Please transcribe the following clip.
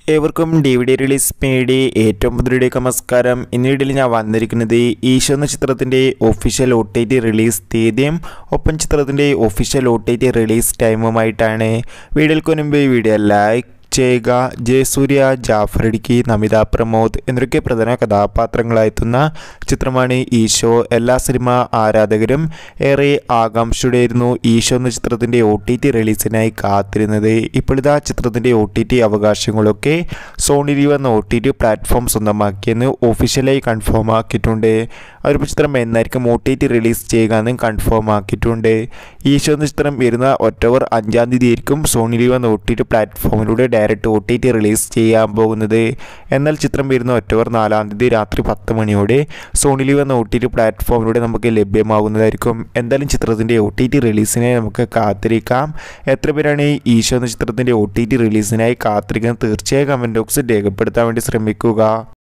ഏവർക്കും D V D release പേടി ഏറ്റവും പുതിയയിലേക്ക് നമസ്കാരം ഇന്നിടയിൽ ഞാൻ വന്നിരിക്കുന്നത് ഈശോ എന്ന ചിത്രത്തിൻ്റെ official O T T release തീയതിയും ഒപ്പം ചിത്രത്തിൻ്റെ official O T T release ടൈമുമായിട്ടാണ് വീഡിയോയ്ക്ക് മുൻപ് ഈ വീഡിയോ ലൈക്ക് ചെയ്യുക ജയസൂര്യ ജാഫർ ഇടുക്കി നമിത പ്രമോദ് എന്നൊക്കെ പ്രധാന കഥാപാത്രങ്ങളായെത്തുന്ന ചിത്രമാണ് ഈശോ എല്ലാ സിനിമ ആരാധകരും ഏറെ ആകാംക്ഷയുടെയായിരുന്നു ഈശോ എന്ന ചിത്രത്തിൻ്റെ ഒ ടി ടി റിലീസിനായി കാത്തിരുന്നത് ഇപ്പോഴിതാ ചിത്രത്തിൻ്റെ ഒ ടി ടി അവകാശങ്ങളൊക്കെ സോണി ലീവ് എന്ന ഒ ടി ടി പ്ലാറ്റ്ഫോം സ്വന്തമാക്കിയെന്ന് ഒഫീഷ്യലായി കൺഫേം ആക്കിയിട്ടുണ്ട് ഒരു ചിത്രം എന്നായിരിക്കും ഒ ടി ടി റിലീസ് ചെയ്യുക എന്നും കൺഫേം ആക്കിയിട്ടുണ്ട് ഈശോ എന്ന ചിത്രം വരുന്ന ഒക്ടോബർ അഞ്ചാം തീയതി ആയിരിക്കും സോണി ലീവ് എന്ന ഒ ടി ടി പ്ലാറ്റ്ഫോമിലൂടെ direct O T T release ചെയ്യാൻ പോകുന്നത് എന്നാൽ ചിത്രം വരുന്ന ഒക്ടോബർ നാലാം തീയതി രാത്രി പത്ത് മണിയോടെ സോണി ലീവ് എന്ന ഒ ടി ടി പ്ലാറ്റ്ഫോമിലൂടെ നമുക്ക് ലഭ്യമാകുന്നതായിരിക്കും എന്തായാലും ചിത്രത്തിൻ്റെ ഒ ടി ടി റിലീസിനെ നമുക്ക് കാത്തിരിക്കാം എത്ര പേരാണ് ഈ ഈശോ എന്ന ചിത്രത്തിൻ്റെ ഒ ടി ടി റിലീസിനായി കാത്തിരിക്കുന്നത് തീർച്ചയായും കമൻറ്റ് ബോക്സിൽ രേഖപ്പെടുത്താൻ വേണ്ടി ശ്രമിക്കുക